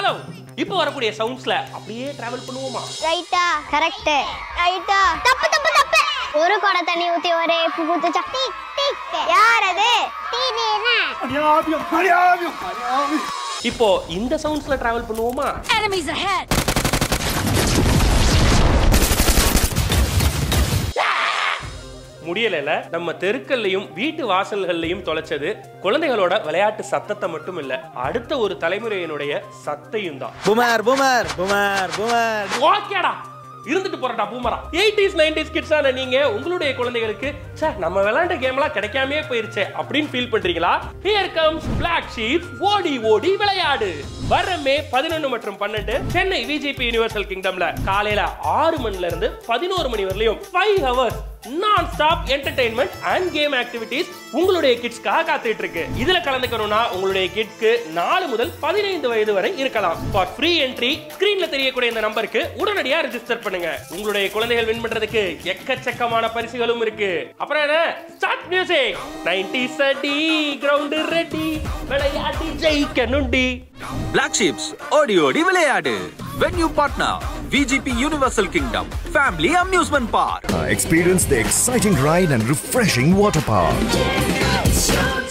மாதவ் இப்போ வரக்கூடிய சவுண்ட்ஸ்ல அப்படியே டிராவல் பண்ணுவோமா ரைட்டா கரெக்ட் ரைட்டா தப்பு தப்பு தப்பு ஒரு குடம் தண்ணி ஊத்தி ஒரே உப்பு ஊத்தி சக்தி யார் அது இப்போ இந்த சவுண்ட்ஸ்ல டிராவல் பண்ணுவோமா Enemies ahead! முடியலைல நம்ம தெருக்கள்லையும் வீட்டு வாசல்கள்லையும் தொலைச்சது குழந்தைகளோட விளையாட்டு சத்தத்தை மட்டும் இல்ல அடுத்த ஒரு தலைமுறையினுடைய சத்தையும் தான் பூமர் பூமர் பூமர் பூமர் ஓகேடா இருந்துட்டு போறடா பூமரா எயிட்டிஸ் நைன்டிஸ் கிட்ஸான நீங்க உங்களுடைய குழந்தைகளுக்கு சே நம்ம விளையாண்ட கேம்லாம் கிடைக்காமே போயிருச்சே அப்படின்னு ஃபீல் பண்றீங்களா ஹியர் கம்ஸ் பிளாக் ஷீப் ஓடி ஓடி விளையாடு வர்ற மே பதினொன்னு மற்றும் பன்னெண்டு சென்னை விஜிபி யுனிவர்சல் கிங்டம்ல காலையில ஆறு மணில இருந்து பதினோரு மணி வரலையும் five hours nonstop entertainment and game activities உங்களுடைய கிட்ஸ்க்காக காத்துட்டு இருக்கு இதுல கலந்துக்கணும்னா உங்களுடைய கிட்ஸ்க்கு நாலு முதல் பதினைந்து வயது வரை இருக்கலாம் ஃபார் ஃப்ரீ என்ட்ரி ஸ்கிரீன்ல தெரியக்கூடிய இந்த நம்பருக்கு உடனடியா ரெஜிஸ்டர் பண்ணுங்க உங்களுடைய குழந்தைகள் வின் பண்றதுக்கு எக்கச்சக்கமான பரிசுகளும் இருக்கு அப்புறம் என்ன ஸ்டார்ட் மியூசிக் 90s அடி கிரவுண்ட் ரெடி விளையாடி ஜெயிக்கணுண்டி பிளாக் ஷீப்ஸ் ஓடி ஓடி விளையாடு venue partner VGP universal kingdom family amusement park Experience the exciting ride and refreshing water park. It's your